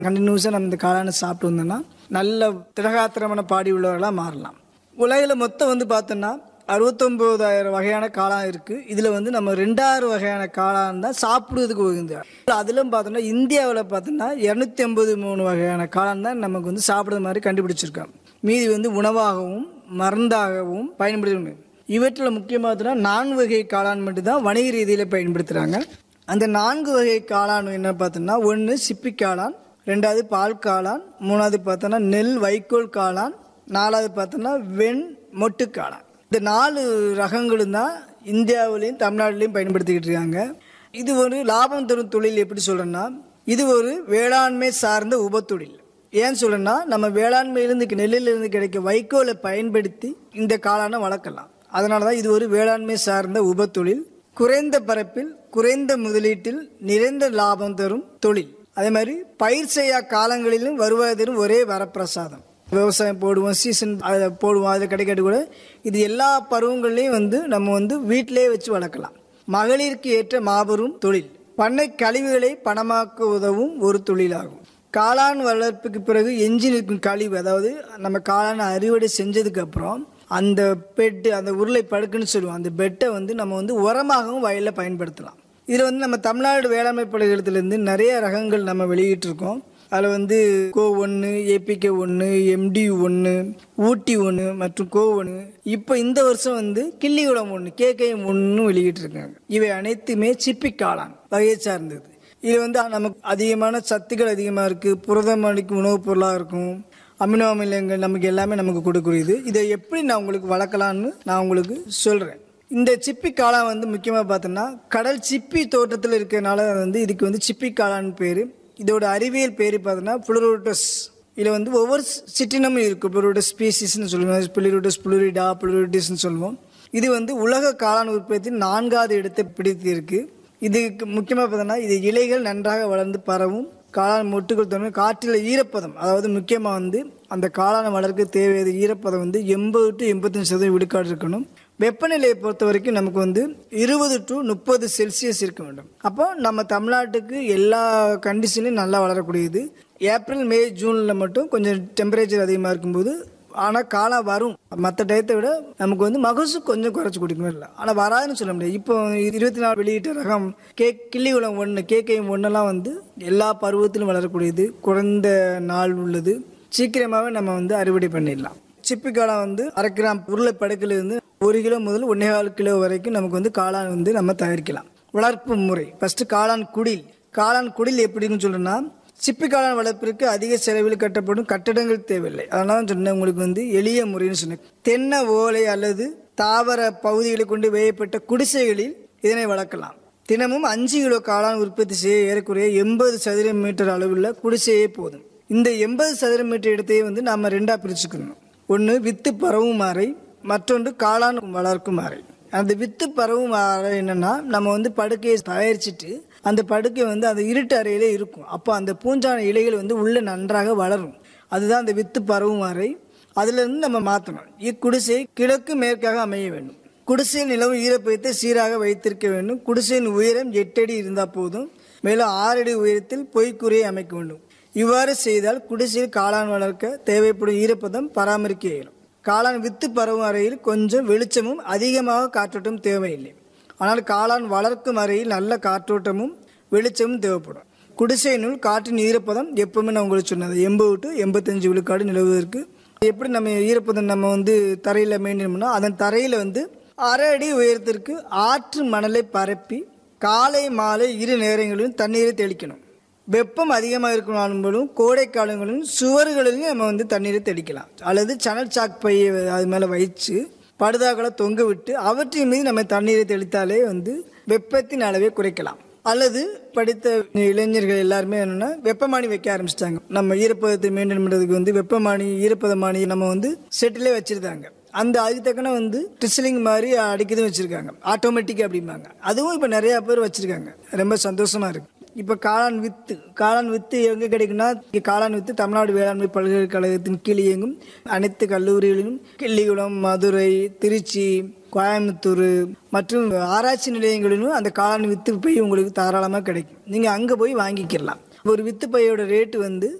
கண்டினியூஸாக நம்ம இந்த காளானை சாப்பிட்டு வந்தோம்னா நல்ல திடகாத்திரமான பாடி உள்ளவர்களாக மாறலாம் உலகில் மொத்தம் வந்து பார்த்தோன்னா அறுபத்தொம்போதாயிரம் வகையான காளான் இருக்குது இதில் வந்து நம்ம ரெண்டாயிரம் வகையான காளான் தான் சாப்பிடுவதுக்கு உகந்து அதிலும் பார்த்தோன்னா இந்தியாவில் பார்த்தோன்னா இரநூத்தி ஐம்பது மூணு வகையான காளான் தான் நமக்கு வந்து சாப்பிடுற மாதிரி கண்டுபிடிச்சிருக்கோம் மீதி வந்து உணவாகவும் மருந்தாகவும் பயன்படுத்தணும் இவற்றில் முக்கியமாக நான்கு வகை காளான் மட்டும்தான் வணிக ரீதியில் பயன்படுத்துகிறாங்க அந்த நான்கு வகை காளான் என்ன பார்த்தோன்னா ஒன்று சிப்பி காளான் ரெண்டாவது பால் காளான் மூணாவது பார்த்தோன்னா நெல் வைக்கோல் காளான் நாலாவது பார்த்தோன்னா வெண் மொட்டு காளான் இந்த நாலு ரகங்களும் தான் இந்தியாவிலையும் தமிழ்நாட்டிலையும் பயன்படுத்திக்கிட்டு இருக்காங்க இது ஒரு லாபம் தரும் தொழில் எப்படி சொல்கிறேன்னா இது ஒரு வேளாண்மை சார்ந்த உபத்தொழில் ஏன் சொல்றேன்னா நம்ம வேளாண்மையிலிருந்து நெல்லிலிருந்து கிடைக்க வைக்கோலை பயன்படுத்தி இந்த காளானை வளர்க்கலாம் அதனால தான் இது ஒரு வேளாண்மை சார்ந்த உபத்தொழில் குறைந்த பரப்பில் குறைந்த முதலீட்டில் நிறைந்த லாபம் தரும் தொழில் அதே மாதிரி பயிர் செய்யா காலங்களிலும் வருவாய் தரும் ஒரே வரப்பிரசாதம் விவசாயம் போடுவோம் சீசன் அதை போடுவோம் அதில் கிடைக்கிறது கூட இது எல்லா பருவங்கள்லையும் வந்து நம்ம வந்து வீட்டிலே வச்சு வளர்க்கலாம் மகளிருக்கு ஏற்ற மாபெரும் தொழில் பண்ணை கழிவுகளை பணமாக்க உதவும் ஒரு தொழிலாகும் காளான் வளர்ப்புக்கு பிறகு எஞ்சி நிற்கும் கழிவு அதாவது நம்ம காளான் அறுவடை செஞ்சதுக்கு அப்புறம் அந்த பெட்டு அந்த உருளை படுக்குன்னு சொல்லுவோம் அந்த பெட்டை வந்து நம்ம வந்து உரமாகவும் வயலில் பயன்படுத்தலாம் இதில் வந்து நம்ம தமிழ்நாடு வேளாண்மை பல்கலைக்கழகத்திலேருந்து நிறைய ரகங்கள் நம்ம வெளியிட்டிருக்கோம் அதில் வந்து கோ ஒன்று ஏபிகே ஒன்று எம்டி ஒன்று ஊட்டி ஒன்று மற்றும் கோ ஒன்று இப்போ இந்த வருஷம் வந்து கிள்ளிகுளம் ஒன்று கேகேஎம் ஒன்று வெளியிட்டிருக்காங்க இவை அனைத்துமே சிப்பி காளான் வகையை சார்ந்தது இது வந்து நமக்கு அதிகமான சத்துக்கள் அதிகமாக இருக்குது புரதமளிக்கும் உணவுப் பொருளாக இருக்கும் அமினோ அமிலங்கள் நமக்கு எல்லாமே நமக்கு கொடுக்குறது இதை எப்படி நான் உங்களுக்கு வளர்க்கலான்னு நான் உங்களுக்கு சொல்கிறேன் இந்த சிப்பி காளான் வந்து முக்கியமாக பார்த்தோன்னா கடல் சிப்பி தோட்டத்தில் இருக்கிறதுனால வந்து இதுக்கு வந்து சிப்பி காளான் பேர் இதோட அறிவியல் பேர் பார்த்தோன்னா புளரோட்டஸ் இதில் வந்து ஒவ்வொரு சிற்றினமும் இருக்குது புளரோட்டஸ் ஸ்பீசிஸ்னு சொல்லுவோம் புளிரோட்டஸ் புளுரிடா புளரோட்டிஸ்னு சொல்லுவோம் இது வந்து உலக காளான் உற்பத்தி நான்காவது இடத்தை பிடித்து இருக்கு இதுக்கு முக்கியமாக பார்த்தோன்னா இது இலைகள் நன்றாக வளர்ந்து பரவும் காளான் மொட்டுகள் தன்மை காற்றில் ஈரப்பதம் அதாவது முக்கியமாக வந்து அந்த காளானை வளர்க்க தேவையான ஈரப்பதம் வந்து எண்பது டு எண்பத்தஞ்சு சதவீதம் விழுக்காடு இருக்கணும் வெப்பநிலையை பொறுத்த வரைக்கும் நமக்கு வந்து இருபது டு முப்பது செல்சியஸ் இருக்க வேண்டும் அப்போ நம்ம தமிழ்நாட்டுக்கு எல்லா கண்டிஷன்லையும் நல்லா வளரக்கூடியது ஏப்ரல் மே ஜூனில் மட்டும் கொஞ்சம் டெம்பரேச்சர் அதிகமாக இருக்கும்போது ஆனால் காலம் வரும் மற்ற டயத்தை விட நமக்கு வந்து மகசூல் கொஞ்சம் குறைச்சி கொடுக்கணும் இல்லை ஆனால் வராதுன்னு சொல்ல முடியாது இப்போ இருபத்தி நாலு வெளியிட்ட ரகம் கே கிள்ளிகுளம் ஒன்று கேக்கையும் ஒன்றெல்லாம் வந்து எல்லா பருவத்திலும் வளரக்கூடியது குறைந்த நாள் உள்ளது சீக்கிரமாகவே நம்ம வந்து அறுவடை பண்ணிடலாம் சிப்பி காளான் வந்து அரை கிராம் உருளை படுக்கிலிருந்து ஒரு கிலோ முதல் ஒன்றே கால் கிலோ வரைக்கும் நமக்கு வந்து காளான் வந்து நம்ம தயாரிக்கலாம் வளர்ப்பு முறை ஃபர்ஸ்ட் காளான் குடில் காளான் குடில் எப்படின்னு சொல்றேன்னா சிப்பி காளான் வளர்ப்பிற்கு அதிக செலவில் கட்டப்படும் கட்டடங்கள் தேவையில்லை அதனால தான் சொன்னேன் உங்களுக்கு வந்து எளிய முறைன்னு சொன்னேன் தென்னை ஓலை அல்லது தாவர பகுதிகளை கொண்டு வேயப்பட்ட குடிசைகளில் இதனை வளர்க்கலாம் தினமும் அஞ்சு கிலோ காளான் உற்பத்தி செய்ய ஏறக்குறைய எண்பது சதுர மீட்டர் அளவுள்ள குடிசையே போதும் இந்த எண்பது சதுர மீட்டர் இடத்தையே வந்து நாம ரெண்டா பிரிச்சுக்கணும் ஒன்று வித்து பரவும் அறை மற்றொன்று காளான் வளர்க்கும் அறை அந்த வித்து பரவும் அறை என்னன்னா நம்ம வந்து படுக்கையை தயாரிச்சுட்டு அந்த படுக்கை வந்து அந்த இருட்டு அறையிலே இருக்கும் அப்போ அந்த பூஞ்சான இலைகள் வந்து உள்ளே நன்றாக வளரும் அதுதான் அந்த வித்து பரவும் அறை அதிலிருந்து நம்ம மாற்றணும் இக்குடிசை கிழக்கு மேற்காக அமைய வேண்டும் குடிசையில் நிலவும் ஈரப்பதத்தை சீராக வைத்திருக்க வேண்டும் குடிசையின் உயரம் எட்டு அடி இருந்தால் போதும் மேலும் ஆறு அடி உயரத்தில் பொய்க்குறையை அமைக்க வேண்டும் இவ்வாறு செய்தால் குடிசையில் காளான் வளர்க்க தேவைப்படும் ஈரப்பதம் பராமரிக்க இயலும் காளான் வித்து பரவும் அறையில் கொஞ்சம் வெளிச்சமும் அதிகமாக காற்றோட்டம் தேவையில்லை ஆனால் காளான் வளர்க்கும் அறையில் நல்ல காற்றோட்டமும் வெளிச்சமும் தேவைப்படும் குடிசையினுள் காற்றின் ஈரப்பதம் எப்பவுமே நான் உங்களுக்கு சொன்னது எண்பது டு எண்பத்தஞ்சு விழுக்காடு நிலவுவதற்கு எப்படி நம்ம ஈரப்பதம் நம்ம வந்து தரையில் மெயின்டைன் பண்ணோம் அதன் தரையில் வந்து அரை அடி உயரத்திற்கு ஆற்று மணலை பரப்பி காலை மாலை இரு நேரங்களிலும் தண்ணீரை தெளிக்கணும் வெப்பம் அதிகமாக இருக்கணும் கோடை காலங்களிலும் சுவர்களிலும் நம்ம வந்து தண்ணீரை தெளிக்கலாம் அல்லது சணல் சாக் பையை அது மேலே வைச்சு படுதாக்களை தொங்க விட்டு அவற்றின் மீது நம்ம தண்ணீரை தெளித்தாலே வந்து வெப்பத்தின் அளவை குறைக்கலாம் அல்லது படித்த இளைஞர்கள் எல்லாருமே என்னன்னா வெப்பமானி வைக்க ஆரம்பிச்சிட்டாங்க நம்ம ஈரப்பதத்தை மெயின்டைன் பண்ணுறதுக்கு வந்து வெப்பமானி ஈரப்பதமானி நம்ம வந்து செட்டிலே வச்சிருந்தாங்க அந்த அதுக்கு தக்கன வந்து ட்ரிஸ்லிங் மாதிரி அடிக்கதும் வச்சிருக்காங்க ஆட்டோமேட்டிக் அப்படிம்பாங்க அதுவும் இப்போ நிறைய பேர் வச்சிருக்காங்க ரொம்ப சந்தோஷமா இருக்கு இப்போ காளான் வித்து காளான் வித்து எங்கே கிடைக்குன்னா இங்க காளான் வித்து தமிழ்நாடு வேளாண்மை பல்கலைக்கழகத்தின் கீழ் இயங்கும் அனைத்து கல்லூரிகளிலும் கிள்ளிகுளம் மதுரை திருச்சி கோயம்புத்தூர் மற்றும் ஆராய்ச்சி நிலையங்களிலும் அந்த காளான் வித்து போய் உங்களுக்கு தாராளமாக கிடைக்கும் நீங்கள் அங்கே போய் வாங்கிக்கலாம் ஒரு வித்து பையோட ரேட்டு வந்து